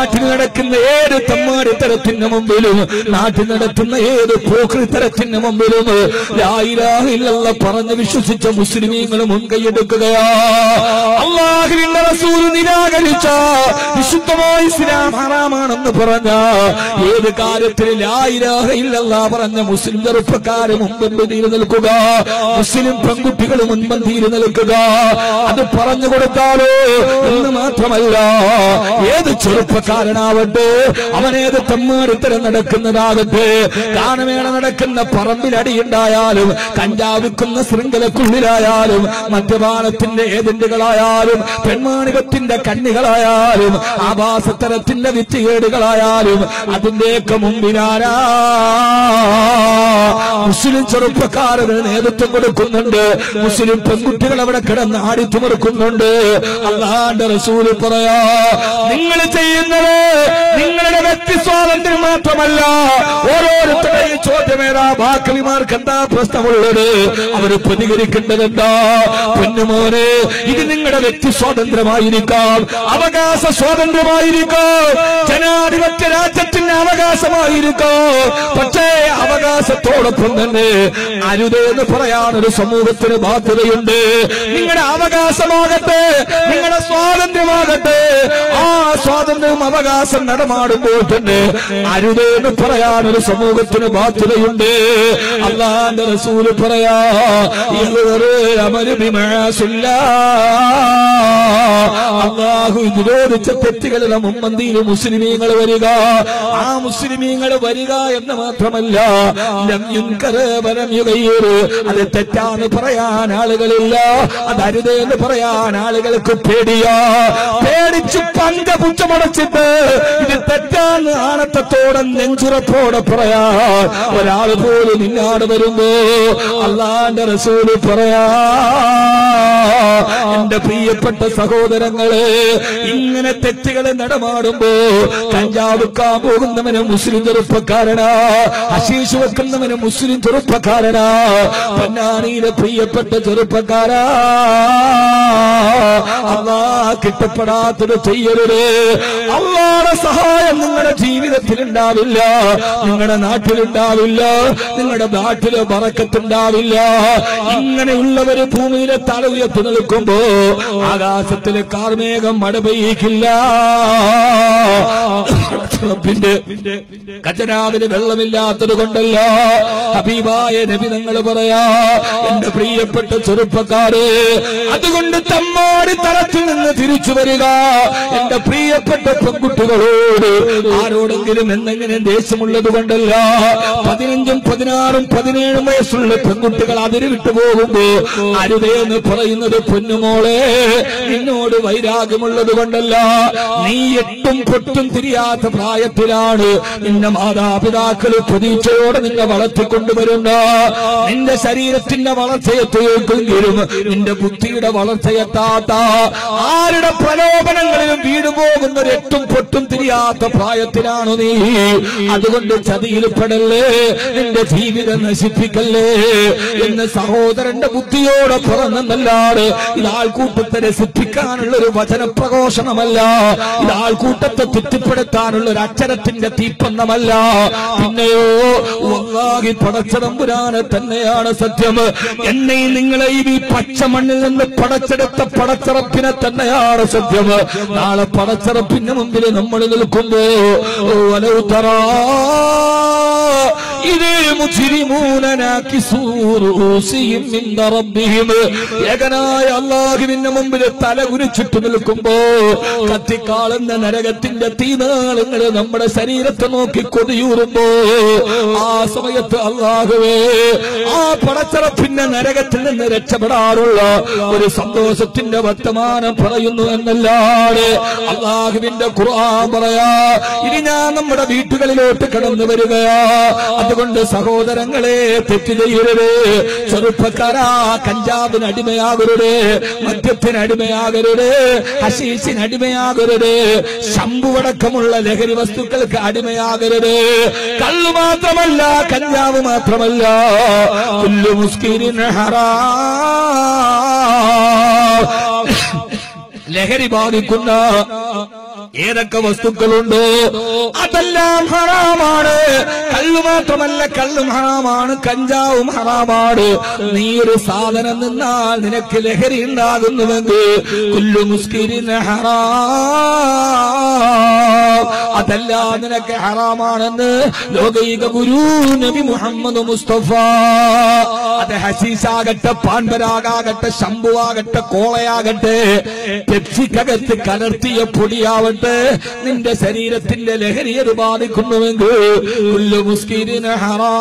നാട്ടിൽ നടക്കുന്ന ഏത് തമ്മാടിത്തരത്തിന് മുമ്പിലും നാട്ടിൽ നടത്തുന്ന ഏത് പോക്രിത്തരത്തിന് മുമ്പിലും ലായിലാഹില്ല പറഞ്ഞ് വിശ്വസിച്ച മുസ്ലിമീങ്ങൾ മുൻകൈയെടുക്കുകയാ അള്ളാഹുവിന്റെ റസൂൽ നിരാകരിച്ച വിശുദ്ധമായ ഇസ്ലാം ഹറാമാണെന്ന് പറഞ്ഞ ഏത് കാര്യത്തിൽ ലായിലാഹില്ല പറഞ്ഞ മുസ്ലിം ചെറുപ്പക്കാര് മുൻപന്തിയിൽ നിൽക്കുക മുസ്ലിം പെൺകുട്ടികൾ മുൻപന്തിയിൽ നിൽക്കുക അത് പറഞ്ഞു കൊടുത്താലോ എന്ന് മാത്രമല്ല ഏത് ചെറുപ്പക്കാരനാവട്ടെ അവനേത് തമ്മാടിത്തരം നടക്കുന്നതാകട്ടെ ഗാനമേള നടക്കുന്ന പറമ്പിലടിയുണ്ടായാലും കഞ്ചാവിക്കുന്ന ശൃംഖലക്കുള്ളിലായാലും മദ്യപാനത്തിന്റെ ഏജന്റുകളായാലും പെൺമാണികത്തിന്റെ കണ്ണികളായാലും ആഭാസത്തരത്തിന്റെ വിത്തുകേടുകളായാലും അതിന്റെയൊക്കെ മുമ്പിലാരാ മുസ്ലിം ചെറുപ്പക്കാരന് നേതൃത്വം കൊടുക്കുന്നുണ്ട് മുസ്ലിം പെൺകുട്ടികൾ അവിടെ കിടന്ന് ആടിത്തുമറുക്കുന്നുണ്ട് അള്ളാന്റെ റസൂല് പറയാ നിങ്ങൾ ചെയ്യുന്നത് നിങ്ങളുടെ വ്യക്തി സ്വാതന്ത്ര്യം മാത്രമല്ല ഓരോരുത്തരുടെയും ചോദ്യമേതാ ബാക്കിമാർക്ക് എന്താ പ്രശ്നമുള്ളത് അവര് പ്രതികരിക്കേണ്ടത് എന്താ പൊന്നുമോനെ ഇത് നിങ്ങളുടെ വ്യക്തി സ്വാതന്ത്ര്യമായിരിക്കാം അവകാശ സ്വാതന്ത്ര്യമായിരിക്കാം ജനാധിപത്യ രാജ്യത്തിന്റെ അവകാശമായിരിക്കാം പക്ഷേ അവകാശത്തോടൊപ്പം തന്നെ അരുത് എന്ന് പറയാൻ ഒരു സമൂഹത്തിന് ബാധ്യതയുണ്ട് നിങ്ങളുടെ അവകാശമാകട്ടെ നിങ്ങളുടെ സ്വാതന്ത്ര്യമാകട്ടെ ആ സ്വാതന്ത്ര്യം അവകാശം നടമാടുമ്പോൾ തന്നെ അരുത് എന്ന് പറയാൻ ഒരു സമൂഹത്തിന് ബാധ്യതയുണ്ട് അള്ളാന്റെ റസൂല് പറയാ ഇവര് അമര് ബിമാസുല്ല അള്ളാഹു നിരോധിച്ച തെറ്റുകളുടെ മുമ്പന്തിയിൽ മുസ്ലിമീങ്ങൾ വരിക ആ മുസ്ലിമീങ്ങൾ വരിക എന്ന് മാത്രമല്ല ലം യുൻകറ് വലം യുഗയ്യിറ്. അത് തെറ്റാന്ന് പറയാൻ ആളുകളില്ല അത് അരുത് എന്ന് പറയാൻ ആളുകൾക്ക് പേടിയാ പേടിച്ച് പങ്കപുച്ചമടച്ചിട്ട് ഇത് തെറ്റാന്ന് ആണത്തത്തോടെ നെഞ്ചുറപ്പോടെ പറയാ ഒരാൾ പോലും നിന്നാട് വരുമ്പോ അള്ളാന്റെ റസൂല് പറയാ എന്റെ പ്രിയപ്പെട്ട സഹോദരങ്ങളെ ഇങ്ങനെ തെറ്റുകൾ നടമാടുമ്പോ കഞ്ചാവ് വെക്കാൻ പോകുന്നവന് മുസ്ലിം ചെറുപ്പക്കാരനാ അശീഷ് വെക്കുന്നവന് മുസ്ലിം ചെറുപ്പക്കാരനാ പൊന്നാനിയിലെ പ്രിയപ്പെട്ട ചെറുപ്പക്കാരാ അള്ളാ കിട്ടപ്പെടാത്തത് ചെയ്യരുത് അള്ളാടെ സഹായം നിങ്ങളുടെ ജീവിതത്തിൽ ഉണ്ടാവില്ല നിങ്ങളുടെ നാട്ടിലുണ്ടാവില്ല നിങ്ങളുടെ നാട്ടില് പറക്കത്തുണ്ടാവില്ല ഇങ്ങനെയുള്ളവര് ഭൂമിയിലെ തല ഉയർത്തി നിൽക്കുമ്പോ ആകാശത്തിലെ കാർമേഘം മഴ പെയ്യിക്കില്ല റബ്ബിന്റെ ഖജനാവിന് വെള്ളമില്ലാത്തത് കൊണ്ടല്ല ഹബീബായ നബി നിങ്ങൾ പറയാ എന്റെ പ്രിയപ്പെട്ട ചെറുപ്പക്കാര് അതുകൊണ്ട് തമ്മാടി തലത്തിൽ നിന്ന് തിരിച്ചു വരിക എന്റെ പ്രിയപ്പെട്ട പെൺകുട്ടികളോട് ആരോടെങ്കിലും എന്തെങ്കിലും ദേഷ്യമുള്ളത് കൊണ്ടല്ല പതിനഞ്ചും പതിനാറും പതിനേഴും വയസ്സുള്ള പെൺകുട്ടികൾ അതിര് വിട്ടു പോകുമ്പോ അരുതേന്ന് പറയുന്നത് പൊന്നുമോളെ നിന്നോട് വൈരാഗ്യമുള്ളത് കൊണ്ടല്ല നീ എട്ടും പൊട്ടും തിരിയാത്ത പ്രായത്തിലാണ് നിന്റെ മാതാപിതാക്കൾ പ്രതീക്ഷയോടെ നിന്നെ വളർത്തിക്കൊണ്ടുവരുന്ന നിന്റെ ശരീരത്തിന്റെ വളർച്ചയെത്തിയെങ്കിലും നിന്റെ ബുദ്ധിയുടെ വളർച്ചയെത്താത്ത ആരുടെ പ്രലോഭനങ്ങളിലും വീട് പോകുന്ന ഒരു എട്ടും പൊട്ടും തിരിയാത്ത പ്രായത്തിലാണ് നീ അതുകൊണ്ട് ചതിയിൽ പെടല്ലേ നിന്റെ ജീവിതം നശിപ്പിക്കല്ലേ എന്ന് സഹോദരന്റെ ബുദ്ധിയോടെ തുറന്നെന്നല്ലാതെ ഇത് ആൾക്കൂട്ടത്തെ രസിപ്പിക്കാനുള്ള ഒരു വചനപ്രഘോഷണമല്ല ഇത് ആൾക്കൂട്ടത്തെ തെറ്റിപ്പെടുത്താനുള്ള ഒരു അക്ഷരത്തിന്റെ തീപ്പന്നമല്ല പിന്നെയോ വല്ലാഹി പടച്ചതമ്പുരാനെ തന്നെയാണ് സത്യം എന്നെയും നിങ്ങളെയും ഈ പച്ചമണ്ണിൽ നിന്ന് പടച്ചെടുത്ത പടച്ചറപ്പിനെ തന്നെയാണ് സത്യം നാളെ പടച്ചറപ്പിന്റെ മുമ്പിൽ നമ്മൾ നിൽക്കുമ്പോ വലൗത്തറാ ഇത് ഏകനായ അള്ളാഹുവിന്റെ മുമ്പിൽ തല കുരിച്ചിട്ട് നിൽക്കുമ്പോ കത്തിക്കാളുന്ന നരകത്തിന്റെ തീനാളങ്ങൾ നമ്മുടെ ശരീരത്തെ നോക്കി കൊതിയൂറുമ്പോ ആ സമയത്ത് അള്ളാഹുവേ ആ പടച്ചറപ്പിന്റെ നരകത്തിൽ നിന്ന് രക്ഷപ്പെടാറുള്ള ഒരു സന്തോഷത്തിന്റെ വർത്തമാനം പറയുന്നു എന്നല്ലാതെ അള്ളാഹുവിന്റെ ഖുർആൻ പറയാ ഇനി ഞാൻ നമ്മുടെ വീട്ടുകളിലോട്ട് കടന്നു വരികയാ അതുകൊണ്ട് സഹോദരങ്ങളെ തെറ്റ് ചെയ്യരുത് ചെറുപ്പക്കാരാ കഞ്ചാവിന് അടിമയാകരുത് മദ്യത്തിന് അടിമയാകരുത് ഹശീഷിന് അടിമയാകരുത് ശംഭുവടക്കമുള്ള ലഹരി വസ്തുക്കൾക്ക് അടിമയാകരുത് കള്ളു മാത്രമല്ല കഞ്ചാവ് മാത്രമല്ല കുല്ലു മുസ്കിരിൻ ഹറാം ലഹരി ബാധിക്കുന്ന ഏതൊക്കെ വസ്തുക്കളുണ്ടോ അതെല്ലാം ഹറാമാണ് കള്ളു മാത്രമല്ല കള്ളും ഹറാമാണ് കഞ്ചാവും ഹറാമാണ് നീ ഒരു സാധനം നിന്നാൽ നിനക്ക് ലഹരി ഉണ്ടാകുന്നുവെങ്കിൽ കുല്ലു മുസ്കിരിന് ഹറാം അതെല്ലാം നിനക്ക് ഹറാമാണെന്ന് ലോകൈക ഗുരു നബി മുഹമ്മദ് മുസ്തഫ അത് ഹസീസാകട്ടെ പാൻപരാഗാകട്ടെ ശംഭുവാകട്ടെ കോളയാകട്ടെ പെപ്സിക്കകത്ത് കലർത്തിയ പൊടിയാവട്ടെ നിന്റെ ശരീരത്തിന്റെ ലഹരി അത് ബാധിക്കുന്നുവെങ്കിൽ കുല്ലു മുസ്കിരിന് ഹറാ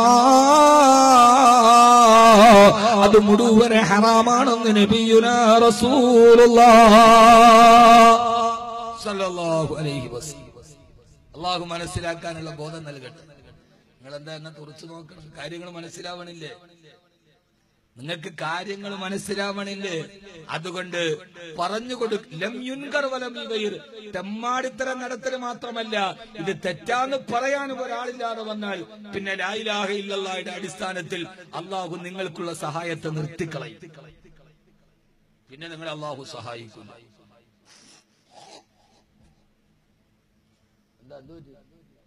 അത് മുഴുവൻ ഹറാമാണെന്ന് നബിയുന റസൂലുള്ളാഹ് അലൈഹി വസല്ലം അള്ളാഹു മനസ്സിലാക്കാനുള്ള ബോധം നൽകട്ടെ നിങ്ങൾ എന്താ എന്നെ തുറച്ചു നോക്കണം കാര്യങ്ങൾ മനസ്സിലാവണില്ലേ നിങ്ങൾക്ക് കാര്യങ്ങൾ മനസ്സിലാവണില്ലേ അതുകൊണ്ട് പറഞ്ഞു കൊടുക്കും തെമ്മാടിത്തരം നടത്തൽ മാത്രമല്ല ഇത് തെറ്റാന്ന് പറയാനും ഒരാളില്ലാതെ വന്നാൽ പിന്നെ ലായിലാഹ ഇല്ലല്ലായുടെ അടിസ്ഥാനത്തിൽ അള്ളാഹു നിങ്ങൾക്കുള്ള സഹായത്തെ നിർത്തിക്കളയും പിന്നെ നിങ്ങൾ അള്ളാഹു സഹായിക്കുന്നു എന്താ എന്തോ